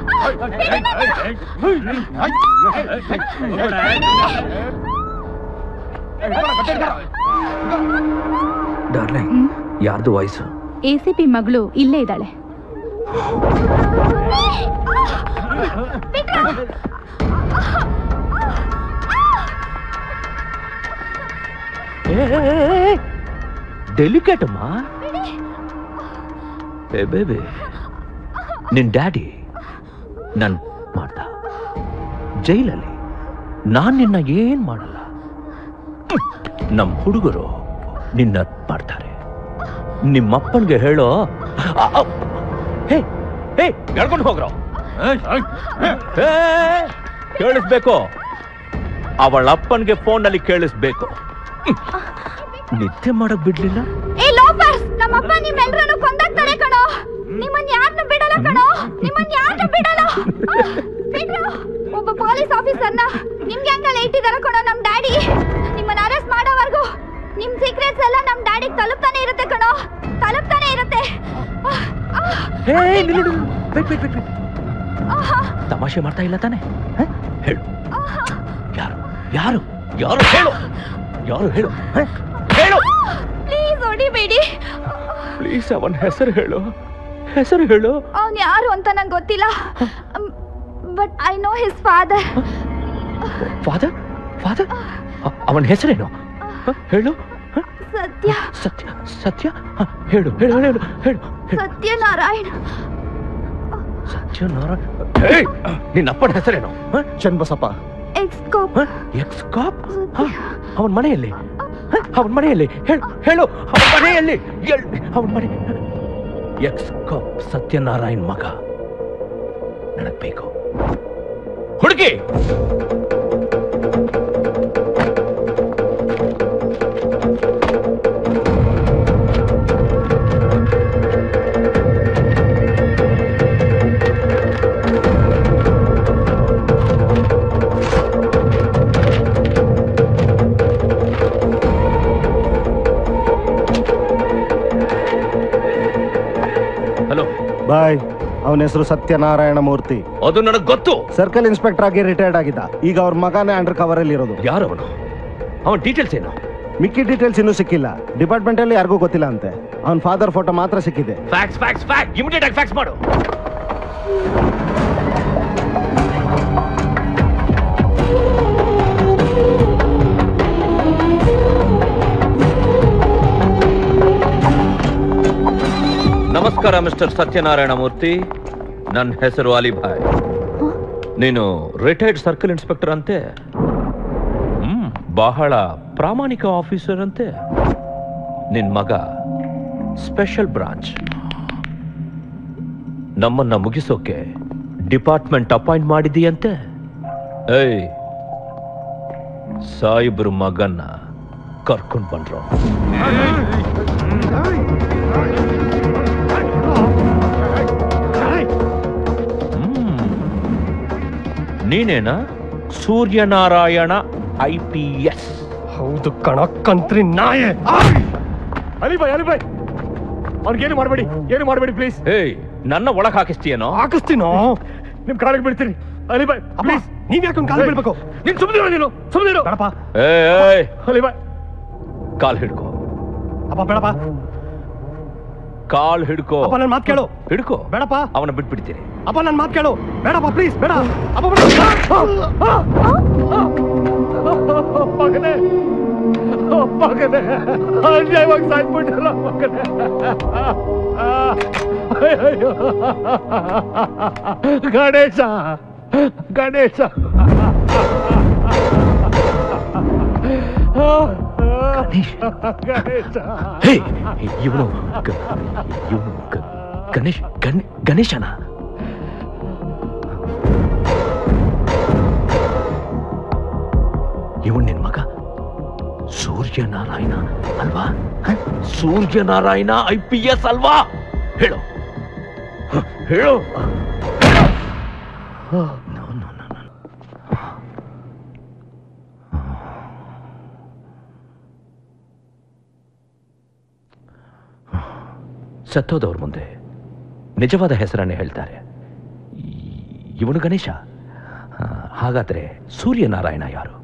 Darling ಯಾರ್ದು voice A C P ಮಗಳು ಇಲ್ಲೇ ಇದ್ದಾಳೆ ಡೆಲಿಕೇಟ್ ಅಮ್ಮ ಏ ಬೇಬಿ ನಿನ್ ಡ್ಯಾಡಿ ನನ್ ಮಾಡ್ದ ಜೈಲಲ್ಲಿ ನಾನ್ ನಿನ್ನ ಏನ್ ಮಾಡಲ್ಲ ನಮ್ ಹುಡುಗರು ನಿನ್ನ ಮಾಡ್ತಾರೆ ನಿಮ್ಮಪ್ಪನ್ಗೆ ಹೇಳೋ ಆ, ಆ, ಹೇ ಹೇ ಹೇಳ್ಕೊಂಡು ಹೋಗ್ರೋ ಏ, ಕೇಳಿಸ್ಬೇಕು ಅವಳ ಅಪ್ಪನ್ಗೆ ಫೋನಲ್ಲಿ ಕೇಳಿಸ್ಬೇಕು ಹ್ಮ್. ನಿದ್ದೆ ಮಾಡಕ್ ಬಿಡ್ಲಿಲ್ಲ ಏ ಲೋಫರ್ಸ್ ನಮ್ಮಪ್ಪ ನಿಮ್ಮೆಲ್ರನ್ನು ಕೊಂದಾಗ್ತಾರೆ ಕಣೋ ನಿಮ್ಮನ್ನ ಯಾರನ್ನು ಬಿಡಲ್ಲ ಕಣೋ ನಿಮ್ಮನ್ನ ಯಾರನ್ನು ಬಿಡಲ್ಲ ಆ, ಬಿಡ್ರು. ಒಬ್ಬ ಪೊಲೀಸ್ ಆಫೀಸರ್ನ ನಿಮ್ ಗ್ಯಾಂಗಲ್ಲಿ ಇಟ್ಟಿದಾರ ಕಣೋ ನಮ್ ಡ್ಯಾಡಿ ನಿಮ್ಮನ್ನ ಅರೆಸ್ಟ್ ಮಾಡೋವರೆಗೂ ನಿಮ್ ಸೀಕ್ರೆಟ್ಸ್ ಎಲ್ಲ ನಮ್ ಡ್ಯಾಡಿಗೆ ತಲುಪ್ತಾನೆ ಇರುತ್ತೆ ಕಣೋ ತಲುಪ್ತಾನೆ ಇರುತ್ತೆ ಆ, ಆ, ಹೇ ನಿಲ್ಲು, ನಿಲ್ಲು. wait, wait, wait, wait. ಆಹಾ, ತಮಾಷೆ ಮಾಡ್ತಾ ಇಲ್ಲ ತಾನೆ ಹ? ಹೇಳು ಆಹಾ. ಯಾರು ಯಾರು ಯಾರು ಹೇಳು ಯಾರು ಹೇಳು ಹ? ಹೇಳು ಪ್ಲೀಸ್ ಹೊಡಿಬೇಡಿ ಪ್ಲೀಸ್ ಅವನ ಹೆಸರು ಹೇಳು ಹೆಸರು ಹೇಳು ಅವನ್ ಯಾರು ಅಂತ ನಂಗೆ ಗೊತ್ತಿಲ್ಲ but I know his father father father ಅವನ ಹೆಸರೇನು ಹ? ಹೇಳು ಹ? ಸತ್ಯ ಸತ್ಯ ಸತ್ಯ ಹ, ಹೇಳು ಹೇಳು ಹೇಳು ಹೇಳು ಹೇಳು ಹೇಳು. ಸತ್ಯನಾರಾಯಣ ಸತ್ಯನಾರಾಯಣ ಹೇಯ್! ನಿನ್ನ ಅಪ್ಪನ ಹೆಸರೇನು ಹ? ಚನ್ನಬಸಪ್ಪ ಎಕ್ಸ್ಕೋಪ್ ಹ? ಎಕ್ಸ್ ಕಾಪ್ ಅವನ ಮನೆಯಲ್ಲಿ ಅವನ ಮನೆಯಲ್ಲಿ ಹೇಳು ಹೇಳು ಅವನ ಮನೆಯಲ್ಲಿ ಅವನ ಮನೆ ಎಕ್ಸ್ ಕಾಪ್ ಸತ್ಯನಾರಾಯಣ್ ಮಗ ನನಗ್ ಬೇಕು ಹುಡುಗಿ ಹಲೋ ಬಾಯ್ ಅವನ ಹೆಸರು ಸತ್ಯನಾರಾಯಣ ಮೂರ್ತಿ ಅದು ನನಗ್ ಗೊತ್ತು ಸರ್ಕಲ್ ಇನ್ಸ್ಪೆಕ್ಟರ್ ಆಗಿ ರಿಟೈರ್ಡ್ ಆಗಿದ್ದ ಈಗ ಅವ್ರ ಮಗನೇ ಅಂಡರ್ ಕವರ್ ಅಲ್ಲಿ ಇರೋದು ಯಾರವನು ಅವನ ಡೀಟೇಲ್ಸ್ ಏನು ಮಿಕ್ಕಿ ಡೀಟೇಲ್ಸ್ ಇನ್ನೂ ಸಿಕ್ಕಿಲ್ಲ ಡಿಪಾರ್ಟ್ಮೆಂಟ್ ಅಲ್ಲಿ ಯಾರಿಗೂ ಗೊತ್ತಿಲ್ಲ ಅಂತೆ ಅವನ ಫಾದರ್ ಫೋಟೋ ಮಾತ್ರ ಸಿಕ್ಕಿದೆ ಫ್ಯಾಕ್ಸ್ ಫ್ಯಾಕ್ಸ್ ಫ್ಯಾಕ್ಸ್ ಇಮಿಡಿಯೇಟ್ ಆಗಿ ಫ್ಯಾಕ್ಸ್ ಮಾಡು ನಮಸ್ಕಾರ ಮಿಸ್ಟರ್ ಸತ್ಯನಾರಾಯಣ ಮೂರ್ತಿ ನನ್ನ ಹೆಸರು ಅಲಿಭಾಯ್ ನೀನು ರಿಟೈರ್ಡ್ ಸರ್ಕಲ್ ಇನ್ಸ್ಪೆಕ್ಟರ್ ಅಂತೆ ಹ್ಮ್ ಬಹಳ ಪ್ರಾಮಾಣಿಕ ಆಫೀಸರ್ ಅಂತೆ ನಿನ್ ಮಗ ಸ್ಪೆಷಲ್ ಬ್ರಾಂಚ್ ನಮ್ಮನ್ನ ಮುಗಿಸೋಕೆ ಡಿಪಾರ್ಟ್ಮೆಂಟ್ ಅಪಾಯಿಂಟ್ ಮಾಡಿದೀಯಂತೆ ಏಯ್ ಸಾಯಿಬ್ರು ಮಗನ್ನ ಕರ್ಕೊಂಡ್ ಬಂದ್ರು ಹ್ಮ್. ನೀನೇನಾ ಸೂರ್ಯನಾರಾಯಣ ಐ ಪಿ ಎಸ್ ಹೌದು ಕಣ ಕಂತ್ರಿ ನಾಯೆ ಅಲಿಬಾಯ್ ಅಲಿಬಾಯ್ ಅವ್ನಿಗೇನು ಮಾಡಬೇಡಿ ಏನು ಮಾಡಬೇಡಿ ಪ್ಲೀಸ್ ಏಯ್ ನನ್ನ ಒಳಗ್ ಹಾಕಿಸ್ತೀಯನೋ ಹಾಕಿಸ್ತೀನೋ ನಿಮ್ ಕಾಲಿಗೆ ಬೀಳ್ತೀನಿ ಅಲಿಬಾಯ್ ಪ್ಲೀಸ್ ನೀವ್ ಯಾಕೆ ಕಾಲು ಬೀಳ್ಬೇಕು ನೀನ್ ಸುಮ್ಮನೆ ನೀನು ಸುಮ್ಮನೆ ಬೇಡಪ್ಪ ಏಯ್ ಏಯ್ ಅಲಿಬಾಯ್ ಕಾಲ್ ಹಿಡ್ಕೋ ಅಪ್ಪ ಬೇಡಪ್ಪ ಕಾಲ್ ಹಿಡ್ಕೋ ಅಪ್ಪ ನನ್ ಮಾತು ಕೇಳು ಹಿಡ್ಕೋ ಬೇಡಪ್ಪ ಅವನ ಬಿಟ್ಬಿಡ್ತೀನಿ ಅಪ್ಪ ನನ್ ಮಾತು ಕೇಳು ಬೇಡಪ್ಪ ಪ್ಲೀಸ್ ಬೇಡ ಅಪ್ಪ ಬೇಡ. ಆ, ಆ, ಆ, ಆ, ಮಗನೇ ಆ, ಮಗನೇ ಅನ್ಯಾಯವಾಗಿ ಸಾಯ್ಬಿಟ್ಟಲ್ಲ ಮಗನೇ ಆ, ಅಯ್ಯಯ್ಯೋ. ಗಣೇಶ ಗಣೇಶ ಗಣೇಶ ಹೇ ಇವನು ಇವನು ಗಣೇಶ್ ಗಣ್ ಗಣೇಶನ ಇವನ್ ನಿನ್ ಮಗ ಸೂರ್ಯನಾರಾಯಣ ಅಲ್ವಾ ಹ? ಸೂರ್ಯನಾರಾಯಣ ಐ ಪಿ ಎಸ್ ಅಲ್ವಾ ಹೇಳು ಹ, ಹೇಳು No, no, no, no. ಸತ್ತೋದವ್ರ ಮುಂದೆ ನಿಜವಾದ ಹೆಸರನ್ನೇ ಹೇಳ್ತಾರೆ ಈ- ಇವನು ಗಣೇಶ ಆ, ಹಾಗಾದ್ರೆ ಸೂರ್ಯನಾರಾಯಣ ಯಾರು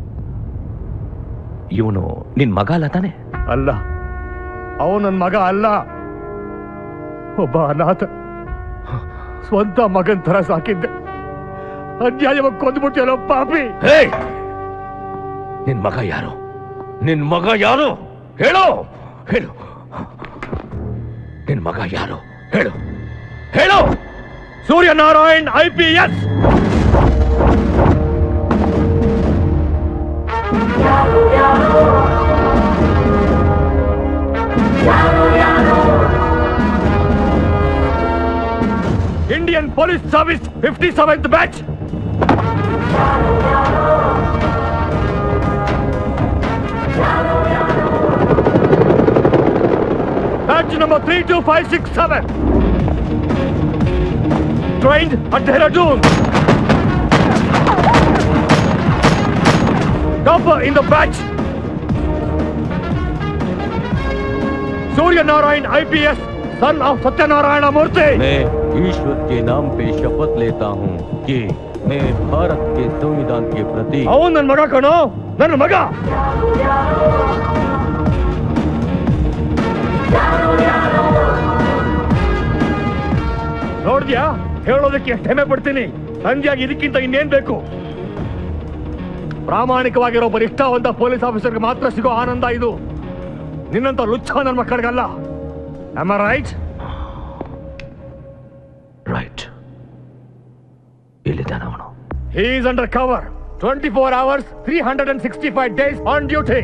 ಇವನು ನಿನ್ ಮಗ ಅಲ್ಲ ತಾನೆ ಅಲ್ಲ ಅವ ನನ್ನ ಮಗ ಅಲ್ಲ ಒಬ್ಬ ಅನಾಥ ಸ್ವಂತ ಮಗನ್ ತರ ಸಾಕಿದ್ದೆ ಅನ್ಯಾಯವಾಗಿ ಕೊಂದ್ಬಿಟ್ಟಿಯಲ್ಲ ಪಾಪಿ ಹೇ ನಿನ್ ಮಗ ಯಾರು ನಿನ್ ಮಗ ಯಾರು ಹೇಳು ಹೇಳು ನಿನ್ ಮಗ ಯಾರು ಹೇಳು ಹೇಳು Suryanarayan I P S Indian Police Service fifty seventh batch batch number three two five six seven trained at Dehradun. Topper in the batch. Surya Narayan IPS, son of Satyanarayana Murthy. मैं ईश्वर के नाम पे शपथ लेता हूँ कि मैं भारत के संविधान के प्रति ಅವನು ನನ್ನ ಮಗ ಕಣೋ ನನ್ನ ಮಗ ನೋಡ್ದ್ಯಾ ಹೇಳೋದಕ್ಕೆ ಎಷ್ಟು ಹೆಮ್ಮೆ ಪಡ್ತೀನಿ ಸಂಜೆಯಾಗಿ ಇದಕ್ಕಿಂತ ಇನ್ನೇನ್ ಬೇಕು ಪ್ರಾಮಾಣಿಕವಾಗಿರೋ ಒಬ್ಬ ನಿಷ್ಠಾವಂತ ಪೊಲೀಸ್ ಆಫೀಸರ್ಗೆ ಮಾತ್ರ ಸಿಗೋ ಆನಂದ ಇದು ನಿನ್ನಂತ ಲುಚ್ಚ ನನ್ನ ಮಕ್ಕಳಿಗಲ್ಲ ಆಮ್ ರೈಟ್ ರೈಟ್ ಇಲ್ಲಿದ್ದಾನ ಅವನು He is under cover. 24 hours, 365 days on duty.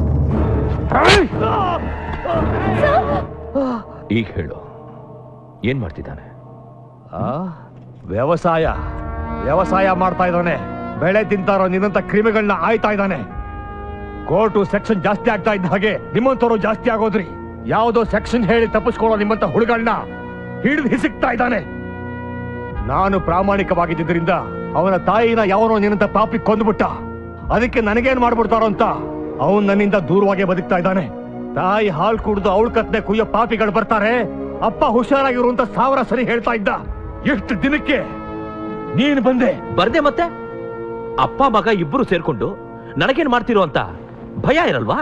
ಈಗ ಹೇಳು ಏನ್ ಮಾಡ್ತಿದ್ದಾನೆ ಆ, ವ್ಯವಸಾಯ ವ್ಯವಸಾಯ ಮಾಡ್ತಾ ಇದ್ದಾನೆ ಬೆಳೆ ತಿಂತಾರೋ ನಿನ್ನಂತ ಕ್ರಿಮಿಗಳನ್ನ ಆಯ್ತಾ ಇದ್ದಾನೆ ಕೋರ್ಟು ಸೆಕ್ಷನ್ ಜಾಸ್ತಿ ಆಗ್ತಾ ಇದ್ದ ಹಾಗೆ ನಿಮ್ಮಂತವ್ರು ಜಾಸ್ತಿ ಆಗೋದ್ರಿ ಯಾವುದೋ ಸೆಕ್ಷನ್ ಹೇಳಿ ತಪ್ಪಿಸ್ಕೊಳ್ಳೋ ನಿಮ್ಮಂತ ಹುಡುಗಳ್ನ ಹಿಡಿದು ಹಿಸಿಕ್ತಾ ಇದ್ದಾನೆ ನಾನು ಪ್ರಾಮಾಣಿಕವಾಗಿದ್ದರಿಂದ ಅವನ ತಾಯಿನ ಯಾವನೋ ನಿನ್ನಂತ ಪಾಪಿ ಕೊಂದ್ಬಿಟ್ಟ ಅದಕ್ಕೆ ನನಗೇನ್ ಮಾಡ್ಬಿಡ್ತಾರೋ ಅಂತ ಅವನ್ ನನ್ನಿಂದ ದೂರವಾಗೇ ಬದುಕ್ತಾ ಇದ್ದಾನೆ ತಾಯಿ ಹಾಲು ಕುಡಿದು ಅವಳ ಕತ್ನೆ ಕುಯ್ಯೋ ಪಾಪಿಗಳು ಬರ್ತಾರೆ ಅಪ್ಪ ಹುಷಾರಾಗಿರು ಅಂತ ಸಾವಿರ ಸರಿ ಹೇಳ್ತಾ ಇದ್ದ ಎಷ್ಟು ದಿನಕ್ಕೆ ನೀನು ಬಂದೆ ಬರ್ದೆ ಮತ್ತೆ ಅಪ್ಪ ಮಗ ಇಬ್ಬರು ಸೇರ್ಕೊಂಡು ನನಗೇನ್ ಮಾಡ್ತಿರೋ ಅಂತ ಭಯ ಇರಲ್ವಾ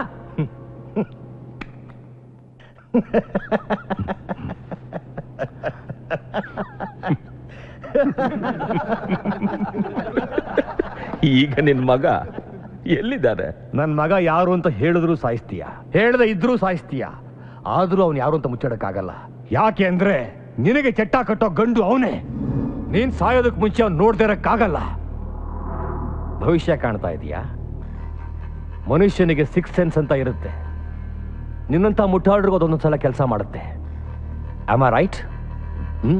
ಈಗ ನಿನ್ ಮಗ ಎಲ್ಲಿದ್ದಾರೆ ನನ್ ಮಗ ಯಾರು ಅಂತ ಹೇಳಿದ್ರು ಸಾಯಿಸ್ತೀಯ ಹೇಳದೆ ಇದ್ರೂ ಸಾಯಿಸ್ತೀಯ ಆದ್ರೂ ಅವ್ನು ಯಾರು ಅಂತ ಮುಚ್ಚಿಡಕ್ಕಾಗಲ್ಲ ಯಾಕೆ ಅಂದ್ರೆ ನಿನಗೆ ಚಟ್ಟ ಕಟ್ಟೋ ಗಂಡು ಅವನೇ ನೀನ್ ಸಾಯೋದಕ್ ಮುಂಚೆ ಅವ್ನು ನೋಡ್ದೇ ಇರಕ್ಕಾಗಲ್ಲ ಭವಿಷ್ಯ ಕಾಣ್ತಾ ಇದೀಯಾ ಮನುಷ್ಯನಿಗೆ ಸಿಕ್ಸ್ ಸೆನ್ಸ್ ಅಂತ ಇರುತ್ತೆ ನಿನ್ನಂತ ಮುಟ್ಟಾಡ್ರಿಗೂ ಅದೊಂದೊಂದ್ಸಲ ಕೆಲಸ ಮಾಡುತ್ತೆ am right hmm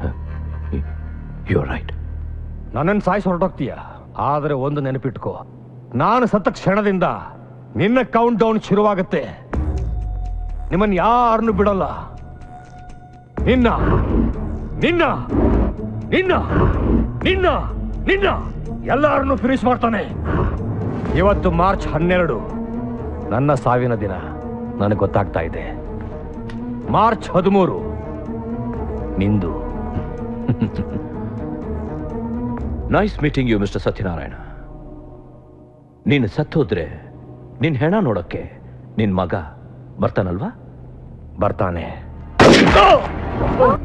you right ನನ್ನನ್ನು ಸಾಯಿಸಿ ಹೊರಟೋಗ್ತೀಯ ಆದರೆ ಒಂದು ನೆನಪಿಟ್ಕೋ ನಾನು ಸತ್ತ ಕ್ಷಣದಿಂದ ನಿನ್ನ ಕೌಂಟ್ ಡೌನ್ ಶುರುವಾಗುತ್ತೆ ನಿಮ್ಮನ್ನು ಯಾರನ್ನು ಬಿಡಲ್ಲ ನಿನ್ನ ನಿನ್ನ ನಿನ್ನ ನಿನ್ನ ನಿನ್ನ ಎಲ್ಲರನ್ನು ಫಿನಿಶ್ ಮಾಡ್ತಾನೆ ಇವತ್ತು ಮಾರ್ಚ್ ಹನ್ನೆರಡು ನನ್ನ ಸಾವಿನ ದಿನ ನನಗೆ ಗೊತ್ತಾಗ್ತಾ ಇದೆ ಮಾರ್ಚ್ ಹದಿಮೂರು ನಿಂದು nice meeting you mister Satyanarayana ನೀನು ಸತ್ತೋದ್ರೆ ನಿನ್ ಹೆಣ ನೋಡಕ್ಕೆ ನಿನ್ ಮಗ ಬರ್ತಾನಲ್ವಾ ಬರ್ತಾನೆ